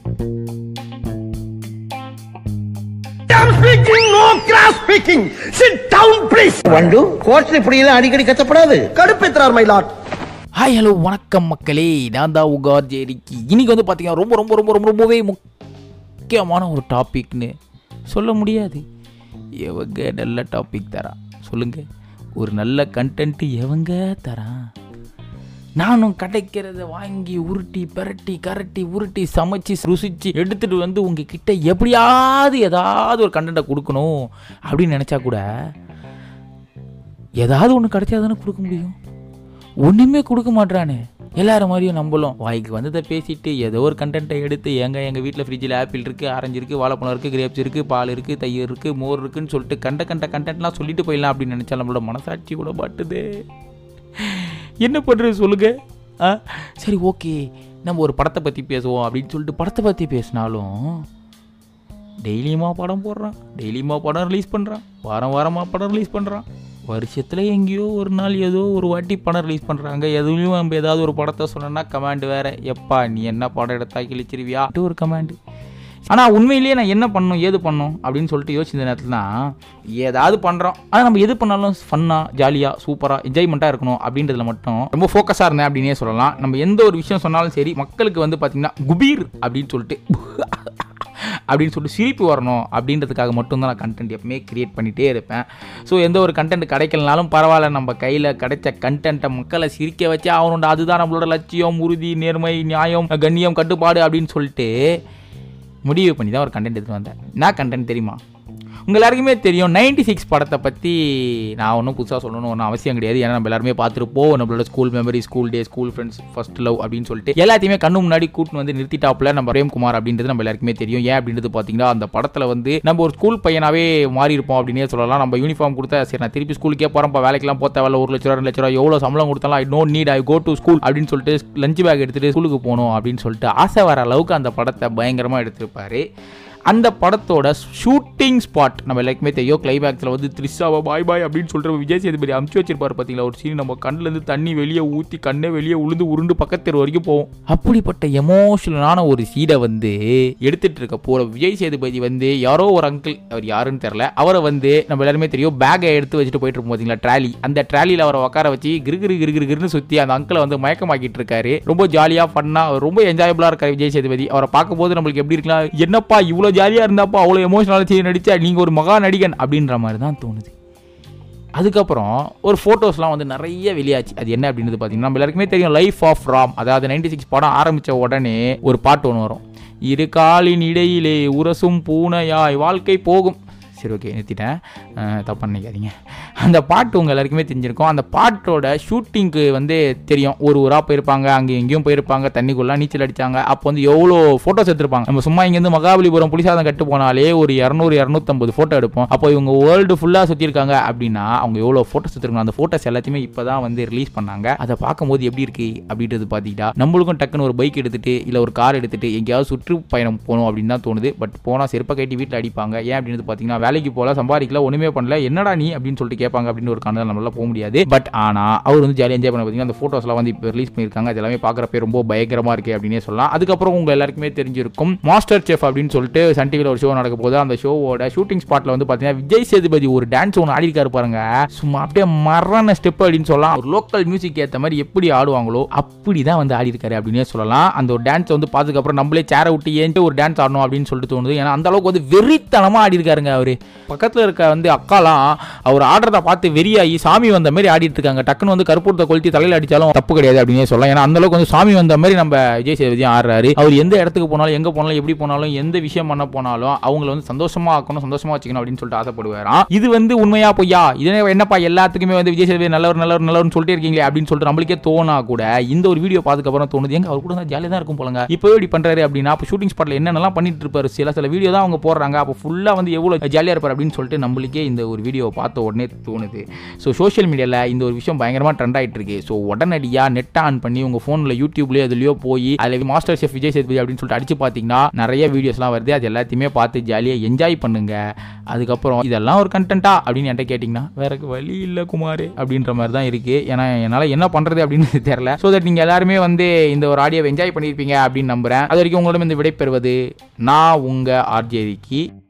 I'm speaking, no cross speaking. Sit down, please. வண்டு கோர்ட்ல இப்படி எல்லாம் அடிக்கடி கத்தப்படாது கடுப்பேத்துறார் மை லாட் ஹாய் ஹலோ வணக்கம் மக்களே நான் தான் உகார் ஜெரிக்கி இன்னைக்கு வந்து பார்த்தீங்கன்னா ரொம்ப ரொம்ப ரொம்ப ரொம்ப ரொம்பவே முக்கியமான ஒரு டாபிக்னு சொல்ல முடியாது எவங்க நல்ல டாபிக் தரா சொல்லுங்க ஒரு நல்ல கண்டென்ட்டு எவங்க தரா நானும் கிடைக்கிறத வாங்கி உருட்டி பிரட்டி கரட்டி உருட்டி சமைச்சு ருசிச்சு எடுத்துட்டு வந்து உங்ககிட்ட எப்படியாவது ஏதாவது ஒரு கண்டென்ட்டை கொடுக்கணும் அப்படின்னு நினச்சா கூட ஏதாவது ஒன்று கிடைச்சா தானே கொடுக்க முடியும் ஒன்றுமே கொடுக்க மாட்றானே எல்லாரும் மாதிரியும் நம்மளும் வாய்க்கு வந்ததை பேசிட்டு ஏதோ ஒரு கண்டென்ட்டை எடுத்து எங்க எங்கள் வீட்டில் ஃப்ரிட்ஜில் ஆப்பிள் இருக்குது ஆரஞ்சு இருக்குது வாழைப்பழம் இருக்குது கிரேப்ஸ் இருக்குது பால் இருக்குது தயிர் இருக்குது மோர் இருக்குன்னு சொல்லிட்டு கண்ட கண்ட கண்டென்ட்லாம் சொல்லிட்டு போயிடலாம் அப்படின்னு நினச்சா நம்மளோட மனசாட்சி கூட மாட்டுது என்ன பண்ணுறது சொல்லுங்க ஆ சரி ஓகே நம்ம ஒரு படத்தை பற்றி பேசுவோம் அப்படின்னு சொல்லிட்டு படத்தை பற்றி பேசினாலும் டெய்லியுமா படம் போடுறான் டெய்லியுமா படம் ரிலீஸ் பண்ணுறான் வாரம் வாரமாக படம் ரிலீஸ் பண்ணுறான் வருஷத்தில் எங்கேயோ ஒரு நாள் ஏதோ ஒரு வாட்டி படம் ரிலீஸ் பண்ணுறாங்க எதுலேயும் நம்ம ஏதாவது ஒரு படத்தை சொன்னோன்னா கமாண்ட் வேறு எப்பா நீ என்ன படம் எடுத்தா கிழிச்சிருவியா ஒரு கமாண்டு ஆனால் உண்மையிலேயே நான் என்ன பண்ணணும் ஏது பண்ணணும் அப்படின்னு சொல்லிட்டு யோசிச்ச நேரத்தில் தான் ஏதாவது பண்ணுறோம் ஆனால் நம்ம எது பண்ணாலும் ஃபன்னாக ஜாலியாக சூப்பராக என்ஜாய்மெண்ட்டாக இருக்கணும் அப்படின்றதுல மட்டும் ரொம்ப ஃபோக்கஸாக இருந்தேன் அப்படின்னே சொல்லலாம் நம்ம எந்த ஒரு விஷயம் சொன்னாலும் சரி மக்களுக்கு வந்து பார்த்திங்கன்னா குபீர் அப்படின்னு சொல்லிட்டு அப்படின்னு சொல்லிட்டு சிரிப்பு வரணும் அப்படின்றதுக்காக மட்டும்தான் நான் கண்டென்ட் எப்பவுமே கிரியேட் பண்ணிகிட்டே இருப்பேன் ஸோ எந்த ஒரு கண்டென்ட் கிடைக்கலனாலும் பரவாயில்ல நம்ம கையில் கிடைச்ச கண்டென்ட்டை மக்களை சிரிக்க வச்சு அவனோட அதுதான் நம்மளோட லட்சியம் உறுதி நேர்மை நியாயம் கண்ணியம் கட்டுப்பாடு அப்படின்னு சொல்லிட்டு முடிவு பண்ணி தான் ஒரு கண்டென்ட் எடுத்து வந்தேன் என்ன கண்டென்ட் தெரியுமா உங்கள் எல்லாருக்குமே தெரியும் நைன்டி சிக்ஸ் படத்தை பற்றி நான் ஒன்றும் புதுசாக சொல்லணும்னு ஒன்றும் அவசியம் கிடையாது ஏன்னா நம்ம எல்லாருமே பார்த்துருப்போம் நம்மளோட school memory school day school friends first love அப்படின்னு சொல்லிட்டு எல்லாத்தையுமே கண்ணு முன்னாடி கூட்டின்னு வந்து நிறுத்திட்டாப்புல நம்ம பிரேம்குமார் அப்படின்றது நம்ம எல்லாருக்குமே தெரியும் ஏன் அப்படின்றது பார்த்தீங்கன்னா அந்த படத்தில் வந்து நம்ம ஒரு ஸ்கூல் பையனாவே மாறி இருப்போம் அப்படின்னே சொல்லலாம் நம்ம யூனிஃபார்ம் கொடுத்தா சரி நான் திருப்பி ஸ்கூலுக்கே போகிறப்ப வேலைக்கெல்லாம் போத்த வேலை ஒரு லட்ச ரூபா ரெண்டு லட்ச ரூபா எவ்வளோ சம்பளம் கொடுத்தாலும் I no need I go to school அப்படின்னு சொல்லிட்டு லஞ்ச் பேக் எடுத்துகிட்டு ஸ்கூலுக்கு போகணும் அப்படின்னு சொல்லிட்டு ஆசை வர அளவுக்கு அந்த படத்தை பயங்கரமாக எடுத்திருப்பாரு அந்த படத்தோட ஷூட்டிங் ஸ்பாட் நம்ம எல்லாருக்குமே தெரியும் கிளைமேக்ஸில் வந்து த்ரிஷாவை பாய் பாய் அப்படின்னு சொல்லிட்டு விஜய் சேதுபதி அமுச்சு வச்சிருப்பாரு பார்த்தீங்களா ஒரு சீன் நம்ம கண்ணுலேருந்து தண்ணி வெளியே ஊற்றி கண்ணே வெளியே உளுந்து உருண்டு பக்கத்து தெரு வரைக்கும் போவோம் அப்படிப்பட்ட எமோஷனலான ஒரு சீடை வந்து எடுத்துட்டு இருக்க போகிற விஜய் சேதுபதி வந்து யாரோ ஒரு அங்கிள் அவர் யாருன்னு தெரில அவரை வந்து நம்ம எல்லாருமே தெரியும் பேக்கை எடுத்து வச்சுட்டு போயிட்டு இருப்போம் பார்த்தீங்களா ட்ராலி அந்த ட்ராலியில் அவரை உட்கார வச்சு கிரு கிரு கிரு கிரு கிருன்னு சுற்றி அந்த அங்கிளை வந்து மயக்கமாக்கிட்டு இருக்காரு ரொம்ப ஜாலியாக ஃபன்னாக ரொம்ப என்ஜாயபிளாக இருக்காரு விஜய் சேதுபதி அவரை பார்க்கும்போது நம்மளுக்கு எப்படி இருக்கலாம் என்னப்பா இவ்வளோ ஜாலியாக இருந்தாப்பா அவ்வளோ எமோஷனலாக செய்ய நடிச்சா நீங்கள் ஒரு மகா நடிகன் அப்படின்ற மாதிரி தான் தோணுது அதுக்கப்புறம் ஒரு ஃபோட்டோஸ்லாம் வந்து நிறைய வெளியாச்சு அது என்ன அப்படின்றது பார்த்தீங்கன்னா நம்ம எல்லாருக்குமே தெரியும் லைஃப் ஆஃப் ராம் அதாவது நைன்டி சிக்ஸ் படம் ஆரம்பித்த உடனே ஒரு பாட்டு ஒன்று வரும் இரு காலின் இடையிலே உரசும் பூனையாய் வாழ்க்கை போகும் சரி ஓகே நிறுத்திட்டேன் அஹ், தப்பா நினைக்காதீங்க அந்த பாட்டு உங்கள் எல்லாருக்குமே தெரிஞ்சிருக்கும் அந்த பாட்டோட ஷூட்டிங்க்கு வந்து தெரியும் ஒரு ஊராக போயிருப்பாங்க அங்கே எங்கேயும் போயிருப்பாங்க தண்ணிக்குள்ளே நீச்சல் அடித்தாங்க அப்போ வந்து எவ்வளோ ஃபோட்டோஸ் எடுத்திருப்பாங்க நம்ம சும்மா இங்கேருந்து மகாபலிபுரம் புலிசாதம் கட்டு போனாலே ஒரு இரநூறு இரநூத்தம்பது ஃபோட்டோ எடுப்போம் அப்போ இவங்க வேர்ல்டு ஃபுல்லாக சுற்றிருக்காங்க அப்படின்னா அவங்க எவ்வளோ ஃபோட்டோஸ் எடுத்திருக்காங்க அந்த ஃபோட்டோஸ் எல்லாத்தையுமே இப்போ தான் வந்து ரிலீஸ் பண்ணாங்க அதை பார்க்கும்போது எப்படி இருக்கு அப்படின்றது பார்த்துக்கிட்டா நம்மளுக்கும் டக்குன்னு ஒரு பைக் எடுத்துட்டு இல்லை ஒரு கார் எடுத்துட்டு எங்கேயாவது சுற்றுப்பயணம் போகணும் அப்படின்னு தான் தோணுது பட் போனால் செருப்பை கட்டி வீட்டில் அடிப்பாங்க ஏன் அப்படின்னு பார்த்தீங்கன்னா வேலைக்கு போகல சம்பாதிக்கல ஒன்றுமே பண்ணல என்னடா நீ அப்படின்னு சொல்லிட்டு கேட்பாங்க அப்படின்னு ஒரு கணக்கு நம்மளால போக முடியாது பட் ஆனால் அவர் வந்து ஜாலியாக என்ஜாய் பண்ண பார்த்தீங்கன்னா அந்த ஃபோட்டோஸ்லாம் வந்து இப்போ ரிலீஸ் பண்ணியிருக்காங்க அது எல்லாமே பார்க்குறப்ப ரொம்ப பயங்கரமாக இருக்கு அப்படின்னே சொல்லலாம் அதுக்கப்புறம் உங்கள் எல்லாருக்குமே தெரிஞ்சிருக்கும் மாஸ்டர் செஃப் அப்படின்னு சொல்லிட்டு சன் டிவியில் ஒரு ஷோ நடக்க போது அந்த ஷோவோட ஷூட்டிங் ஸ்பாட்டில் வந்து பார்த்தீங்கன்னா விஜய் சேதுபதி ஒரு டான்ஸ் ஒன்று ஆடி இருக்காரு பாருங்க சும்மா அப்படியே மரண ஸ்டெப் அப்படின்னு சொல்லலாம் ஒரு லோக்கல் மியூசிக் ஏற்ற மாதிரி எப்படி ஆடுவாங்களோ அப்படி தான் வந்து ஆடி இருக்காரு அப்படின்னே சொல்லலாம் அந்த ஒரு டான்ஸ் வந்து பார்த்ததுக்கப்புறம் நம்மளே சேரை விட்டு ஏன்ட்டு ஒரு டான்ஸ் ஆடணும் அப்படின்னு சொல்லிட்டு தோணுது ஏன்னா அந்த அளவுக்கு வந்து வெறித்தனமாக ஆடி இருக்காருங்க அவரு பக்கத்தில் இருக்க வந்து அக்காலாம் அவர் ஆடுறத பார்த்து வெறியாகி சாமி வந்த மாதிரி ஆடிட்டு இருக்காங்க டக்குன்னு வந்து கற்பூரத்தை கொளுத்தி தலையில் அடிச்சாலும் தப்பு கிடையாது அப்படின்னே சொல்லலாம் ஏன்னா அந்த அளவுக்கு வந்து சாமி வந்த மாதிரி நம்ம விஜய் சேதுபதியும் ஆடுறாரு அவர் எந்த இடத்துக்கு போனாலும் எங்கே போனாலும் எப்படி போனாலும் எந்த விஷயம் பண்ண போனாலும் அவங்கள வந்து சந்தோஷமா ஆக்கணும் சந்தோஷமா வச்சுக்கணும் அப்படின்னு சொல்லிட்டு ஆசைப்படுவாராம் இது வந்து உண்மையா பொய்யா இதே என்னப்பா எல்லாத்துக்குமே வந்து விஜய் சேதுபதி நல்லவர் நல்லவர் நல்லவர்னு சொல்லிட்டு இருக்கீங்களே அப்படின்னு சொல்லிட்டு நம்மளுக்கே தோணா கூட இந்த ஒரு வீடியோ பார்த்துக்கப்புறம் தோணுது எங்க அவர் கூட தான் ஜாலியாக தான் இருக்கும் போலங்க இப்போ இப்படி பண்றாரு அப்படின்னா அப்போ ஷூட்டிங் ஸ்பாட்ல என்னென்னலாம் பண்ணிட்டு இருப்பாரு சில சில வீடியோ தான் அவங்க போடுறாங்க அப்போ ஃபுல்லாக வந்து எவ்வளோ ஜாலியாக ஜாலியாக இருப்பார் அப்படின்னு சொல்லிட்டு நம்மளுக்கே இந்த ஒரு வீடியோவை பார்த்த உடனே தோணுது ஸோ சோஷியல் மீடியாவில் இந்த ஒரு விஷயம் பயங்கரமாக ட்ரெண்ட் ஆகிட்டு இருக்கு ஸோ உடனடியாக நெட் ஆன் பண்ணி உங்கள் ஃபோனில் யூடியூப்லேயோ அதுலையோ போய் அதில் மாஸ்டர் ஷெஃப் விஜய் சேதுபதி அப்படின்னு சொல்லிட்டு அடிச்சு பார்த்தீங்கன்னா நிறைய வீடியோஸ்லாம் வருது அது எல்லாத்தையுமே பார்த்து ஜாலியாக என்ஜாய் பண்ணுங்க அதுக்கப்புறம் இதெல்லாம் ஒரு கண்டென்ட்டா அப்படின்னு என்கிட்ட கேட்டிங்கன்னா வேற வழி இல்லை குமார் அப்படின்ற மாதிரி தான் இருக்குது ஏன்னா என்னால் என்ன பண்ணுறது அப்படின்னு தெரியல ஸோ தட் நீங்கள் எல்லாருமே வந்து இந்த ஒரு ஆடியோவை என்ஜாய் பண்ணியிருப்பீங்க அப்படின்னு நம்புகிறேன் அது வரைக்கும் உங்களிடம் இந்த விடை பெறுவது நான் உங்கள் ஆர்ஜேரிக்கு